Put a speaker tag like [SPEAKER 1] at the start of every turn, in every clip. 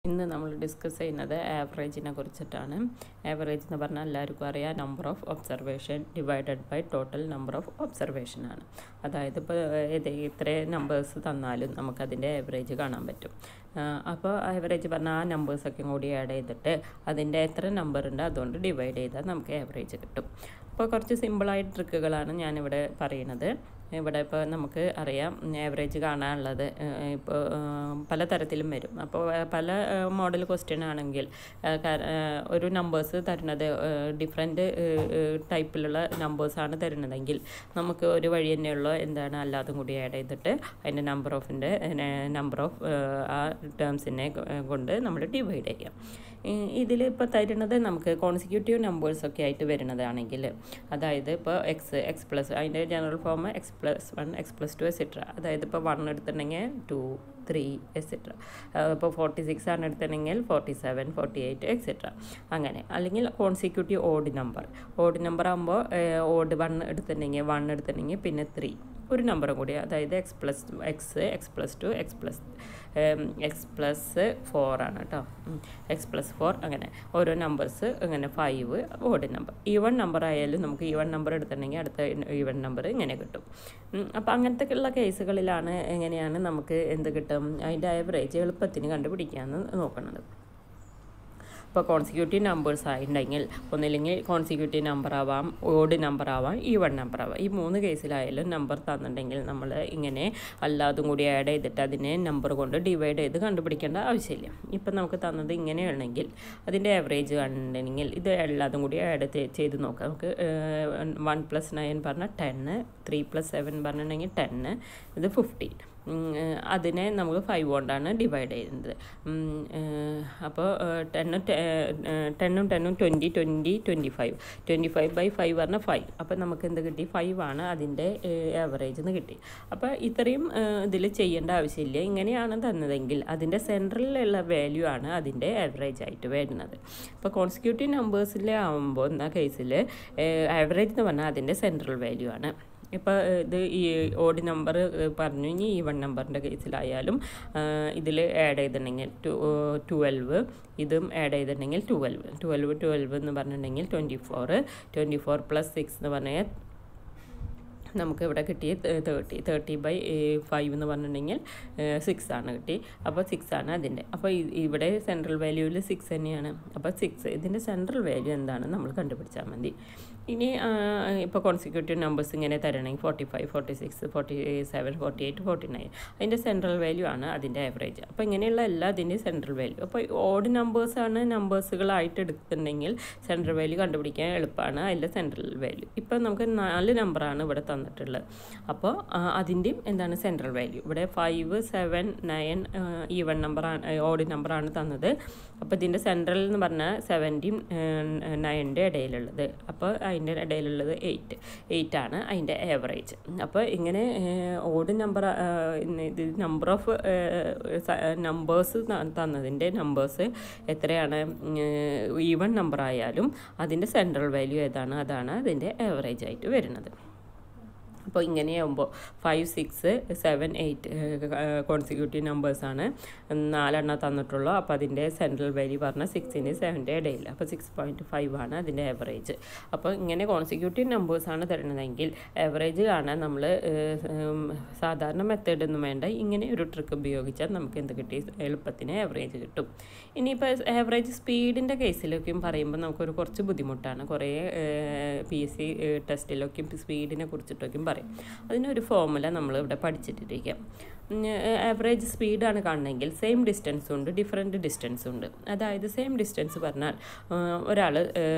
[SPEAKER 1] ഇന്ന് നമ്മൾ ഡിസ്കസ് ചെയ്യുന്നത് ആവറേജിനെ കുറിച്ചിട്ടാണ് ആവറേജ് എന്ന് പറഞ്ഞാൽ എല്ലാവർക്കും അറിയാം number of observation divided by total number of observation ആണ് അതായത് ഇപ്പോൾ ഏത് ഇത്ര നമ്പേഴ്സ് തന്നാലും നമുക്കതിൻ്റെ ആവറേജ് കാണാൻ പറ്റും അപ്പോൾ ആവറേജ് പറഞ്ഞാൽ ആ നമ്പേഴ്സൊക്കെ കൂടി ആഡ് ചെയ്തിട്ട് അതിൻ്റെ എത്ര നമ്പർ ഉണ്ട് അതുകൊണ്ട് ഡിവൈഡ് ചെയ്താൽ നമുക്ക് ആവറേജ് കിട്ടും അപ്പോൾ കുറച്ച് സിമ്പിളായ ട്രിക്കുകളാണ് ഞാനിവിടെ പറയുന്നത് ഇവിടെ ഇപ്പോൾ നമുക്ക് അറിയാം ആവറേജ് കാണാനുള്ളത് ഇപ്പോൾ പലതരത്തിലും വരും അപ്പോൾ പല മോഡൽ ക്വസ്റ്റ്യൻ ആണെങ്കിൽ ഒരു നമ്പേഴ്സ് തരുന്നത് ഡിഫറെൻറ്റ് ടൈപ്പിലുള്ള നമ്പേഴ്സാണ് തരുന്നതെങ്കിൽ നമുക്ക് ഒരു വഴി തന്നെയുള്ള എന്താണ് അല്ലാതും കൂടി ആഡ് ചെയ്തിട്ട് അതിൻ്റെ നമ്പർ ഓഫിൻ്റെ നമ്പർ ഓഫ് ആ ടേംസിനെ കൊണ്ട് നമ്മൾ ഡിവൈഡ് ചെയ്യാം ഇതിൽ ഇപ്പോൾ തരുന്നത് നമുക്ക് കോൺസിക്യൂട്ടീവ് നമ്പേഴ്സൊക്കെ ആയിട്ട് വരുന്നതാണെങ്കിൽ അതായത് ഇപ്പോൾ എക്സ് എക്സ് പ്ലസ് അതിൻ്റെ general form x plus one x plus two etcetera അതായത് ഇപ്പോൾ വൺ എടുത്തിട്ടുണ്ടെങ്കിൽ ടു ത്രീ എക്സെട്ര ഇപ്പോൾ ഫോർട്ടി സിക്സ് ആണ് എടുത്തിട്ടുണ്ടെങ്കിൽ forty seven forty eight etcetera അങ്ങനെ അല്ലെങ്കിൽ consecutive odd number odd number ആകുമ്പോൾ ഓഡ് വൺ എടുത്തിട്ടുണ്ടെങ്കിൽ വൺ എടുത്തിട്ടുണ്ടെങ്കിൽ പിന്നെ ത്രീ ഒരു നമ്പറും കൂടി അതായത് x plus x x plus two x plus x plus four ആണ് കേട്ടോ എക്സ് പ്ലസ് ഫോർ അങ്ങനെ ഓരോ നമ്പേഴ്സ് അങ്ങനെ five odd number even number ആയാലും നമുക്ക് ഈവൺ നമ്പർ എടുത്തിട്ടുണ്ടെങ്കിൽ അടുത്ത ഈവൺ നമ്പർ ഇങ്ങനെ കിട്ടും അപ്പോൾ അങ്ങനത്തെ ഉള്ള കേസുകളിലാണ് എങ്ങനെയാണ് നമുക്ക് എന്ത് കിട്ടും അതിൻ്റെ ആവറേജ് എളുപ്പത്തിന് കണ്ടുപിടിക്കാമെന്ന് നോക്കുന്നത് ഇപ്പോൾ കോൺസിക്യൂട്ടീവ് നമ്പേഴ്സ് ആയിട്ടുണ്ടെങ്കിൽ ഒന്നില്ലെങ്കിൽ കോൺസിക്യൂട്ടീവ് നമ്പർ ആവാം ഓഡ് നമ്പർ ആവാം ഈവൺ നമ്പർ ആവാം ഈ മൂന്ന് കേസിലായാലും നമ്പർ തന്നിട്ടുണ്ടെങ്കിൽ നമ്മൾ ഇങ്ങനെ അല്ലാതും കൂടി ആഡ് ചെയ്തിട്ട് അതിനെ നമ്പർ കൊണ്ട് ഡിവൈഡ് ചെയ്ത് കണ്ടുപിടിക്കേണ്ട ആവശ്യമില്ല ഇപ്പം നമുക്ക് തന്നത് ഇങ്ങനെയാണെങ്കിൽ അതിൻ്റെ ആവറേജ് കണ്ടിട്ടുണ്ടെങ്കിൽ ഇത് എല്ലാതും കൂടി ആഡ് ചെയ്ത് നോക്കാം നമുക്ക് വൺ പ്ലസ് നയൻ പറഞ്ഞാൽ ടെന്ന് ത്രീ പ്ലസ് സെവൻ പറഞ്ഞിട്ടുണ്ടെങ്കിൽ ടെന്ന് ഇത് ഫിഫ്റ്റീൻ അതിനെ നമുക്ക് ഫൈവ് കൊണ്ടാണ് ഡിവൈഡ് ചെയ്യുന്നത് അപ്പോൾ ടെന്ന് ടെന്നും ടെന്നും twenty twenty twenty five twenty five by five പറഞ്ഞാൽ ഫൈവ് അപ്പോൾ നമുക്ക് എന്ത് കിട്ടി ഫൈവ് ആണ് അതിൻ്റെ ആവറേജ് എന്ന് കിട്ടി അപ്പോൾ ഇത്രയും ഇതിൽ ചെയ്യേണ്ട ആവശ്യമില്ല ഇങ്ങനെയാണ് തന്നതെങ്കിൽ അതിൻ്റെ സെൻട്രലിലുള്ള വാല്യൂ ആണ് അതിൻ്റെ ആവറേജ് ആയിട്ട് വരുന്നത് ഇപ്പോൾ കോൺസിക്യൂട്ടീവ് നമ്പേഴ്സിൽ ആകുമ്പോൾ എന്ന കേസിൽ ആവറേജ് എന്ന് പറഞ്ഞാൽ അതിൻ്റെ സെൻട്രൽ വാല്യൂ ആണ് ഇപ്പോൾ ഇത് ഈ ഓഡ് നമ്പർ പറഞ്ഞു ഇനി ഈ വൺ നമ്പറിൻ്റെ കേസിലായാലും ഇതിൽ ആഡ് ചെയ്തിട്ടുണ്ടെങ്കിൽ ടു ട്വൽവ് ഇതും ആഡ് ചെയ്തിട്ടുണ്ടെങ്കിൽ ട്വൽവ് ട്വൽവ് ട്വൽവ് എന്ന് പറഞ്ഞിട്ടുണ്ടെങ്കിൽ twenty four twenty four plus six എന്ന് പറഞ്ഞാൽ നമുക്ക് ഇവിടെ കിട്ടിയ തേർട്ടി തേർട്ടി ബൈ ഫൈവ് എന്ന് പറഞ്ഞിട്ടുണ്ടെങ്കിൽ സിക്സ് ആണ് കിട്ടി അപ്പോൾ സിക്സ് ആണ് അതിൻ്റെ അപ്പോൾ ഇവിടെ സെൻട്രൽ വാല്യൂവിൽ സിക്സ് തന്നെയാണ് അപ്പോൾ സിക്സ് ഇതിൻ്റെ സെൻട്രൽ വാല്യൂ എന്താണെന്ന് നമ്മൾ കണ്ടുപിടിച്ചാൽ മതി ഇനി ഇപ്പോൾ കോൺസിക്യൂട്ടീവ് നമ്പേഴ്സ് ഇങ്ങനെ തരണമെങ്കിൽ forty five forty six forty seven forty eight forty nine അതിൻ്റെ സെൻട്രൽ വാല്യൂ ആണ് അതിൻ്റെ ആവറേജ് അപ്പോൾ ഇങ്ങനെയുള്ള എല്ലാ അതിൻ്റെ സെൻട്രൽ വാല്യൂ അപ്പോൾ ഓഡ് നമ്പേഴ്സാണ് നമ്പേഴ്സുകളായിട്ട് എടുത്തിട്ടുണ്ടെങ്കിൽ സെൻട്രൽ വാല്യൂ കണ്ടുപിടിക്കാൻ എളുപ്പമാണ് അതിൻ്റെ സെൻട്രൽ വാല്യൂ ഇപ്പോൾ നമുക്ക് നാല് നമ്പറാണ് ഇവിടെ തന്നിട്ടുള്ളത് അപ്പോൾ അതിൻ്റെയും എന്താണ് സെൻട്രൽ വാല്യൂ ഇവിടെ ഫൈവ് സെവൻ നയൻ ഈവൺ നമ്പറാണ് ഓഡ് നമ്പറാണ് തന്നത് അപ്പോൾ ഇതിൻ്റെ സെൻട്രൽ എന്ന് പറഞ്ഞാൽ സെവൻറ്റീൻ നയൻ്റെ ഇടയിലുള്ളത് അപ്പോൾ അതിൻ്റെ ഇടയിലുള്ളത് എയ്റ്റ് എയ്റ്റ് ആണ് അതിൻ്റെ ആവറേജ് അപ്പോൾ ഇങ്ങനെ ഓഡ് നമ്പർ ഇത് നമ്പർ ഓഫ് നമ്പേഴ്സ് തന്നതിൻ്റെ നമ്പേഴ്സ് എത്രയാണ് ഈവൺ നമ്പർ ആയാലും അതിൻ്റെ സെൻട്രൽ വാല്യൂ ഏതാണ് അതാണ് അതിൻ്റെ ആവറേജ് ആയിട്ട് വരുന്നത് അപ്പോൾ ഇങ്ങനെയാകുമ്പോൾ five six seven eight consecutive നമ്പേഴ്സാണ് നാലെണ്ണം തന്നിട്ടുള്ളൂ അപ്പോൾ അതിൻ്റെ സെൻട്രൽ വാല്യൂ പറഞ്ഞാൽ സിക്സിൻ്റെ സെവൻ്റെ ഇടയിൽ അപ്പോൾ സിക്സ് പോയിൻറ്റ് ഫൈവ് ആണ് അതിൻ്റെ ആവറേജ് അപ്പോൾ ഇങ്ങനെ കോൺസിക്യൂട്ടീവ് നമ്പേഴ്സാണ് തരുന്നതെങ്കിൽ ആവറേജ് കാണാൻ നമ്മൾ സാധാരണ മെത്തേഡൊന്നും വേണ്ട ഇങ്ങനെ ഒരു ട്രിക്ക് ഉപയോഗിച്ചാൽ നമുക്ക് എന്ത് കിട്ടി എളുപ്പത്തിന് ആവറേജ് കിട്ടും ഇനിയിപ്പോൾ ആവറേജ് സ്പീഡിൻ്റെ കേസിലൊക്കെയും പറയുമ്പോൾ നമുക്കൊരു കുറച്ച് ബുദ്ധിമുട്ടാണ് കുറേ പി എസ് സി ടെസ്റ്റിലൊക്കെയും സ്പീഡിനെ കുറിച്ചിട്ടൊക്കെയും പറയും അതിനൊരു ഫോമുല നമ്മൾ ഇവിടെ പഠിച്ചിട്ടിരിക്കാം ആവറേജ് സ്പീഡാണ് കാണണമെങ്കിൽ സെയിം ഡിസ്റ്റൻസ് ഉണ്ട് ഡിഫറെൻറ്റ് ഡിസ്റ്റൻസ് ഉണ്ട് അതായത് സെയിം ഡിസ്റ്റൻസ് പറഞ്ഞാൽ ഒരാൾ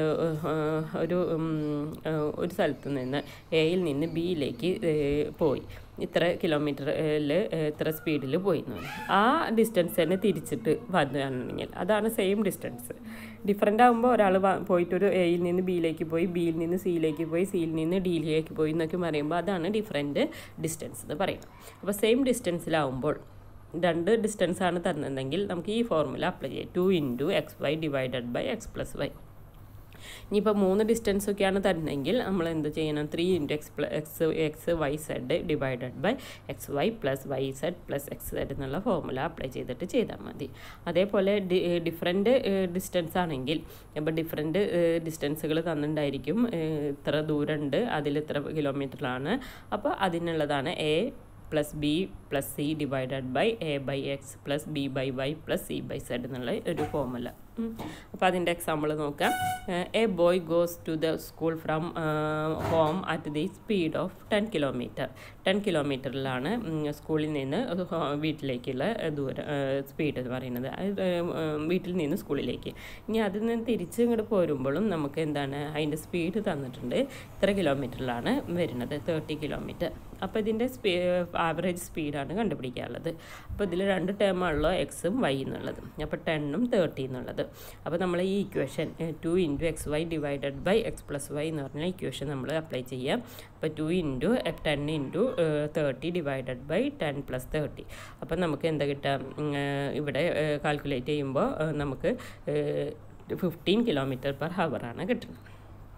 [SPEAKER 1] ഒരു ഒരു സ്ഥലത്ത് നിന്ന് എയിൽ നിന്ന് ബിയിലേക്ക് പോയി ഇത്ര കിലോമീറ്ററിൽ ഇത്ര സ്പീഡിൽ പോയി എന്ന് പറയും ആ ഡിസ്റ്റൻസ് തന്നെ തിരിച്ചിട്ട് വന്നുകയാണെങ്കിൽ അതാണ് സെയിം ഡിസ്റ്റൻസ് ഡിഫറെൻ്റ് ആകുമ്പോൾ ഒരാൾ പോയിട്ടൊരു എയിൽ നിന്ന് ബിയിലേക്ക് പോയി ബിയിൽ നിന്ന് സിയിലേക്ക് പോയി സിയിൽ നിന്ന് ഡിയിലേക്ക് പോയി എന്നൊക്കെ പറയുമ്പോൾ അതാണ് ഡിഫറെൻറ്റ് ഡിസ്റ്റൻസ് എന്ന് പറയുന്നത് അപ്പോൾ സെയിം ഡിസ്റ്റൻസിലാവുമ്പോൾ രണ്ട് ഡിസ്റ്റൻസ് ആണ് തന്നതെങ്കിൽ നമുക്ക് ഈ ഫോർമുല അപ്ലൈ ചെയ്യാം two into x y divided by x plus y ഇനിയിപ്പോൾ മൂന്ന് ഡിസ്റ്റൻസ് ഒക്കെയാണ് തരുന്നതെങ്കിൽ നമ്മൾ എന്ത് ചെയ്യണം three into x plus x x y z divided by x y plus y z plus x z എന്നുള്ള ഫോർമുല അപ്ലൈ ചെയ്തിട്ട് ചെയ്താൽ മതി അതേപോലെ ഡി ഡിഫറെൻറ്റ് ഡിസ്റ്റൻസ് ആണെങ്കിൽ ഇപ്പോൾ ഡിഫറെൻറ്റ് ഡിസ്റ്റൻസുകൾ തന്നിട്ടുണ്ടായിരിക്കും ഇത്ര ദൂരമുണ്ട് അതിൽ ഇത്ര കിലോമീറ്ററിലാണ് അപ്പോൾ അതിനുള്ളതാണ് a plus B plus c divided by a by x plus b by y plus c by z എന്നുള്ള ഒരു ഫോർമുല അപ്പോൾ അതിൻ്റെ എക്സാമ്പിൾ നോക്കാം a boy goes to the school from home at the speed of ten kilometre ten കിലോമീറ്ററിലാണ് സ്കൂളിൽ നിന്ന് വീട്ടിലേക്കുള്ള ദൂരം സ്പീഡ് എന്ന് പറയുന്നത് വീട്ടിൽ നിന്ന് സ്കൂളിലേക്ക് ഇനി അതിൽ നിന്ന് തിരിച്ച് ഇങ്ങോട്ട് പോരുമ്പോഴും നമുക്ക് എന്താണ് അതിൻ്റെ സ്പീഡ് തന്നിട്ടുണ്ട് ഇത്ര കിലോമീറ്ററിലാണ് വരുന്നത് തേർട്ടി കിലോമീറ്റർ അപ്പോൾ ഇതിൻ്റെ സ്പീ ആവറേജ് സ്പീഡാണ് കണ്ടുപിടിക്കാനുള്ളത് അപ്പോൾ ഇതിൽ രണ്ട് ടേമാണല്ലോ എക്സും വൈ എന്നുള്ളത് അപ്പോൾ ടെണ്ണും തേർട്ടി എന്നുള്ളത് അപ്പോൾ നമ്മൾ ഈ equation two into x y divided by x plus y എന്ന് പറഞ്ഞ ഇക്വേഷൻ നമ്മൾ അപ്ലൈ ചെയ്യാം അപ്പോൾ two into ten into thirty divided by ten plus thirty അപ്പോൾ നമുക്ക് എന്താ കിട്ടുക ഇവിടെ കാൽക്കുലേറ്റ് ചെയ്യുമ്പോൾ നമുക്ക് ഫിഫ്റ്റീൻ കിലോമീറ്റർ പെർ ഹവറാണ് കിട്ടുന്നത്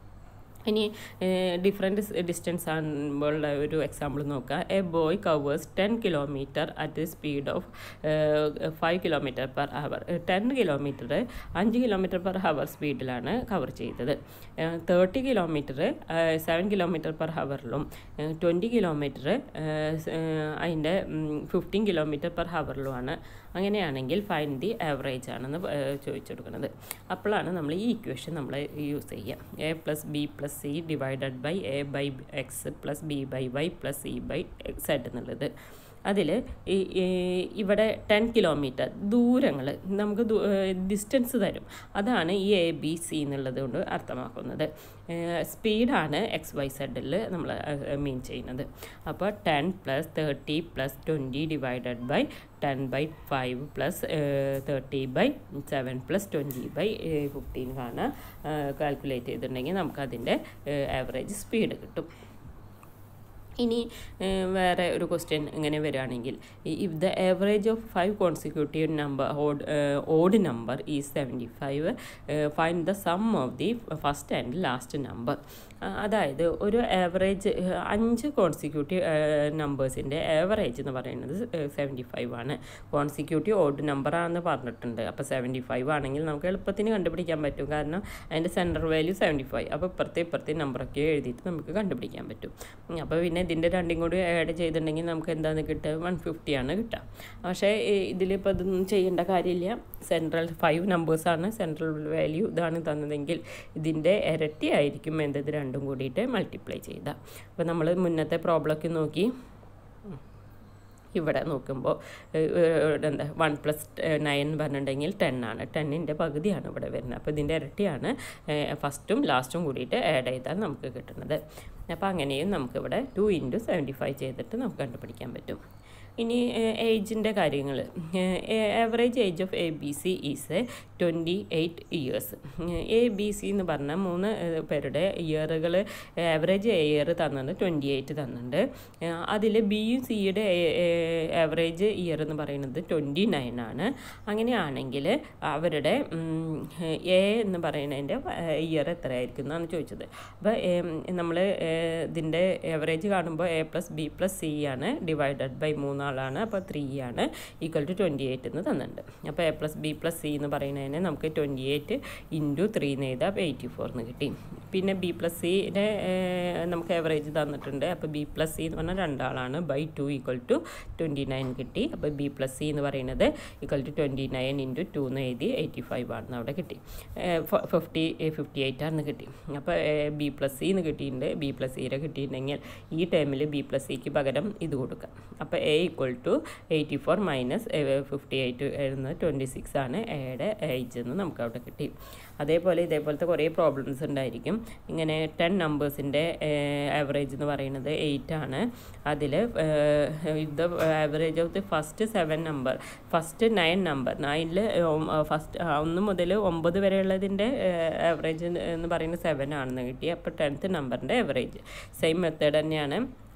[SPEAKER 1] ഇനി ഡിഫറെൻറ്റ് ഡിസ്റ്റൻസ് ആകുമ്പോഴുള്ള ഒരു എക്സാമ്പിൾ നോക്കുക a boy covers ten kilometre at speed of five kilometre per hour ten kilometre അഞ്ച് കിലോമീറ്റർ പെർ ഹവർ സ്പീഡിലാണ് കവർ ചെയ്തത് thirty kilometre seven kilometre per ഹവറിലും ട്വൻറ്റി കിലോമീറ്റർ അതിൻ്റെ fifteen kilometre per ഹവറിലുമാണ് അങ്ങനെയാണെങ്കിൽ find the average ആണെന്ന് ചോദിച്ചെടുക്കുന്നത് അപ്പോഴാണ് നമ്മൾ ഈ ഇക്വേഷൻ നമ്മൾ യൂസ് ചെയ്യുക a plus B plus c divided by a by x plus b by y plus c by z എന്നുള്ളത് അതിൽ ഇവിടെ ടെൻ കിലോമീറ്റർ ദൂരങ്ങൾ നമുക്ക് ഡിസ്റ്റൻസ് തരും അതാണ് ഈ എ ബി സി എന്നുള്ളത് കൊണ്ട് അർത്ഥമാക്കുന്നത് സ്പീഡാണ് എക്സ് വൈ സെഡിൽ നമ്മൾ മീൻ ചെയ്യുന്നത് അപ്പോൾ ten plus thirty plus twenty divided by ten by five plus thirty by seven plus twenty by fifteen ആണ് കാൽക്കുലേറ്റ് ചെയ്തിട്ടുണ്ടെങ്കിൽ നമുക്കതിൻ്റെ ആവറേജ് സ്പീഡ് കിട്ടും ഇനി വേറെ ഒരു ക്വസ്റ്റ്യൻ ഇങ്ങനെ വരികയാണെങ്കിൽ if the average of five consecutive number odd odd number ഈ seventy five find the sum of the first and last number അതായത് ഒരു ആവറേജ് അഞ്ച് കോൺസിക്യൂട്ടീവ് നമ്പേഴ്സിൻ്റെ ആവറേജ് എന്ന് പറയുന്നത് സെവൻറ്റി ഫൈവ് ആണ് കോൺസിക്യൂട്ടീവ് ഓഡ് നമ്പറാണെന്ന് പറഞ്ഞിട്ടുണ്ട് അപ്പോൾ സെവൻറ്റി ഫൈവ് ആണെങ്കിൽ നമുക്ക് എളുപ്പത്തിന് കണ്ടുപിടിക്കാൻ പറ്റും കാരണം അതിൻ്റെ സെൻറ്റർ വാല്യൂ സെവൻറ്റി ഫൈവ് അപ്പോൾ ഇപ്പുറത്തെ ഇപ്പുറത്തെ നമ്പറൊക്കെ എഴുതിയിട്ട് നമുക്ക് കണ്ടുപിടിക്കാൻ പറ്റും അപ്പോൾ പിന്നെ ഇതിൻ്റെ രണ്ടും കൂടി ആഡ് ചെയ്തിട്ടുണ്ടെങ്കിൽ നമുക്ക് എന്താണ് കിട്ടുക വൺ ഫിഫ്റ്റി ആണ് കിട്ടുക പക്ഷേ ഇതിലിപ്പോൾ ഇതൊന്നും ചെയ്യേണ്ട കാര്യമില്ല സെൻട്രൽ ഫൈവ് നമ്പേഴ്സാണ് സെൻട്രൽ വാല്യൂ ഇതാണ് തന്നതെങ്കിൽ ഇതിൻ്റെ ഇരട്ടി ആയിരിക്കും എന്തത് രണ്ടും കൂടിയിട്ട് മൾട്ടിപ്ലൈ ചെയ്താൽ അപ്പോൾ നമ്മൾ മുന്നത്തെ പ്രോബ്ലമൊക്കെ നോക്കി ഇവിടെ നോക്കുമ്പോൾ എന്താ വൺ പ്ലസ് നയൻ പറഞ്ഞിട്ടുണ്ടെങ്കിൽ ടെൻ ആണ് ടെന്നിൻ്റെ പകുതിയാണ് ഇവിടെ വരുന്നത് അപ്പോൾ ഇതിൻ്റെ ഇരട്ടിയാണ് ഫസ്റ്റും ലാസ്റ്റും കൂടിയിട്ട് ആഡ് ചെയ്താൽ നമുക്ക് കിട്ടുന്നത് അപ്പോൾ അങ്ങനെയും നമുക്കിവിടെ ടു ഇൻറ്റു സെവൻറ്റി ഫൈവ് ചെയ്തിട്ട് നമുക്ക് കണ്ടുപിടിക്കാൻ പറ്റും ഇനി ഏജിൻ്റെ കാര്യങ്ങൾ average age of A B C is twenty eight years A B C എന്ന് പറഞ്ഞ മൂന്ന് പേരുടെ ഇയറുകൾ ആവറേജ് ഇയർ തന്നത് ട്വൻറ്റി എയ്റ്റ് തന്നിട്ടുണ്ട് അതിൽ ബിയും സിയുടെ ആവറേജ് ഇയർ എന്ന് പറയുന്നത് ട്വൻറ്റി നയൻ ആണ് അങ്ങനെയാണെങ്കിൽ അവരുടെ എ എന്ന് പറയുന്നതിൻ്റെ ഇയർ എത്രയായിരിക്കും എന്നാണ് ചോദിച്ചത് അപ്പോൾ നമ്മൾ ഇതിൻ്റെ ആവറേജ് കാണുമ്പോൾ a plus B plus c ആണ് ഡിവൈഡഡ് ബൈ മൂന്നാൾ ആളാണ് അപ്പോൾ ത്രീ ആണ് ഈക്വൽ ടു ട്വൻറ്റി എയ്റ്റ് എന്ന് തന്നിട്ടുണ്ട് അപ്പോൾ A plus B plus C എന്ന് പറയുന്നതിന് നമുക്ക് ട്വൻറ്റി എയ്റ്റ് ഇൻറ്റു ത്രീ എന്ന് എഴുതാം അപ്പോൾ എയ്റ്റി ഫോർ എന്ന് കിട്ടി പിന്നെ ബി പ്ലസ് സിയുടെ നമുക്ക് ആവറേജ് തന്നിട്ടുണ്ട് അപ്പോൾ ബി പ്ലസ് സി എന്ന് പറഞ്ഞാൽ രണ്ടാളാണ് by two equal to twenty nine കിട്ടി അപ്പോൾ ബി പ്ലസ് സി എന്ന് പറയുന്നത് equal to twenty nine into two എന്ന് എഴുതി എയ്റ്റി ഫൈവ് ആണെന്ന് അവിടെ കിട്ടി ഫിഫ്റ്റി ഫിഫ്റ്റി എയ്റ്റ് ആണെന്ന് കിട്ടി അപ്പോൾ ബി പ്ലസ് സി എന്ന് കിട്ടിയിട്ടുണ്ട് ബി പ്ലസ് സിയുടെ കിട്ടിയിട്ടുണ്ടെങ്കിൽ ഈ ടൈമിൽ ബി പ്ലസ് സിക്ക് പകരം ഇത് കൊടുക്കാം അപ്പോൾ A equal to eighty four minus fifty eight എഴുതുന്നത് ട്വൻറ്റി സിക്സ് ആണ് എയുടെ ഏജ് എന്ന് നമുക്ക് അവിടെ കിട്ടി അതേപോലെ ഇതേപോലത്തെ കുറേ പ്രോബ്ലംസ് ഉണ്ടായിരിക്കും ഇങ്ങനെ ടെൻ നമ്പേഴ്സിൻ്റെ ആവറേജ് എന്ന് പറയുന്നത് എയ്റ്റ് ആണ് അതിൽ ഇത് average of the first seven number first nine number നയനിൽ ഫസ്റ്റ് ഒന്ന് മുതൽ ഒമ്പത് വരെയുള്ളതിൻ്റെ ആവറേജ് എന്ന് പറയുന്നത് സെവൻ ആണെന്ന് കിട്ടി അപ്പോൾ ടെൻത്ത് നമ്പറിൻ്റെ ആവറേജ് സെയിം മെത്തേഡ് തന്നെയാണ്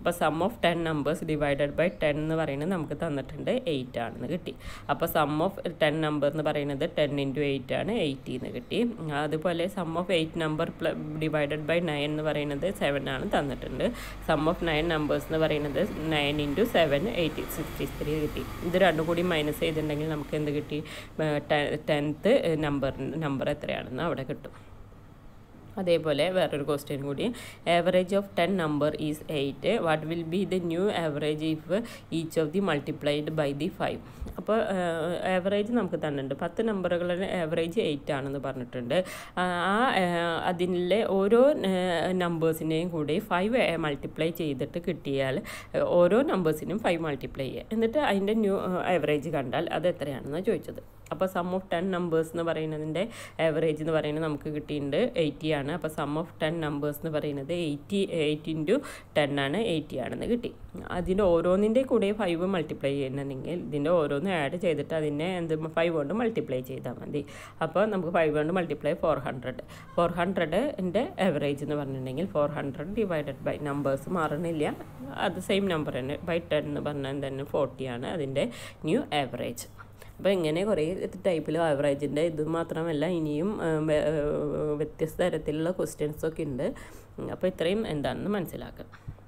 [SPEAKER 1] അപ്പോൾ sum of ten numbers divided by ten എന്ന് പറയുന്നത് നമുക്ക് തന്നിട്ടുണ്ട് എയ്റ്റ് ആണെന്ന് കിട്ടി അപ്പോൾ സം ഓഫ് ടെൻ നമ്പർ എന്ന് പറയുന്നത് ടെൻ ഇൻറ്റു എയ്റ്റ് ആണ് എയ്റ്റി എന്ന് കിട്ടി അതുപോലെ sum of eight number divided by nine എന്ന് പറയുന്നത് സെവൻ ആണ് തന്നിട്ടുണ്ട് സം ഓഫ് നയൻ നമ്പേഴ്സ് എന്ന് പറയുന്നത് nine into seven eighty sixty three കിട്ടി ഇത് രണ്ടും കൂടി മൈനസ് ചെയ്തിട്ടുണ്ടെങ്കിൽ നമുക്ക് എന്ത് കിട്ടി ടെൻത്ത് നമ്പർ നമ്പർ എത്രയാണെന്ന് അവിടെ കിട്ടും അതേപോലെ വേറൊരു ക്വസ്റ്റ്യൻ കൂടി average of ten number is eight what will be the new average if each of the multiplied by the five അപ്പോൾ ആവറേജ് നമുക്ക് തന്നിട്ടുണ്ട് പത്ത് നമ്പറുകളുടെ ആവറേജ് എയ്റ്റ് ആണെന്ന് പറഞ്ഞിട്ടുണ്ട് ആ അതിലെ ഓരോ നമ്പേഴ്സിനെയും കൂടി ഫൈവ് മൾട്ടിപ്ലൈ ചെയ്തിട്ട് കിട്ടിയാൽ ഓരോ നമ്പേഴ്സിനും ഫൈവ് മൾട്ടിപ്ലൈ ചെയ്യുക എന്നിട്ട് അതിൻ്റെ ന്യൂ ആവറേജ് കണ്ടാൽ അത് എത്രയാണെന്ന് ചോദിച്ചത് അപ്പോൾ സം ഓഫ് ടെൻ നമ്പേഴ്സ് എന്ന് പറയുന്നതിൻ്റെ ആവറേജ് എന്ന് പറയുന്നത് നമുക്ക് കിട്ടിയിട്ടുണ്ട് എയ്റ്റി ആണ് അപ്പോൾ സം ഓഫ് ടെൻ നമ്പേഴ്സ് എന്ന് പറയുന്നത് എയ്റ്റി എയ്റ്റ് ഇൻറ്റു ടെൻ ആണ് എയ്റ്റി ആണെന്ന് കിട്ടി അതിൻ്റെ ഓരോന്നിൻ്റെ കൂടെ ഫൈവ് മൾട്ടിപ്ലൈ ചെയ്യുന്നുണ്ടെങ്കിൽ ഇതിൻ്റെ ഓരോന്ന് ആഡ് ചെയ്തിട്ട് അതിനെ എന്ത് ഫൈവ് കൊണ്ട് മൾട്ടിപ്ലൈ ചെയ്താൽ മതി അപ്പോൾ നമുക്ക് ഫൈവ് കൊണ്ട് മൾട്ടിപ്ലൈ ഫോർ ഹൺഡ്രഡ് ഫോർ ഹൺഡ്രഡിൻ്റെ ആവറേജ് എന്ന് പറഞ്ഞിട്ടുണ്ടെങ്കിൽ four hundred divided by numbers മാറണില്ല അത് സെയിം നമ്പർ തന്നെ ബൈ ടെൻ എന്ന് പറഞ്ഞാൽ തന്നെ ഫോർട്ടിയാണ് അതിൻ്റെ ന്യൂ ആവറേജ് അപ്പോൾ ഇങ്ങനെ കുറേ ടൈപ്പിൽ ആവറേജിൻ്റെ ഇത് മാത്രമല്ല ഇനിയും വ്യത്യസ്ത തരത്തിലുള്ള ക്വസ്റ്റ്യൻസൊക്കെ ഉണ്ട് അപ്പോൾ ഇത്രയും എന്താണെന്ന് മനസ്സിലാക്കാം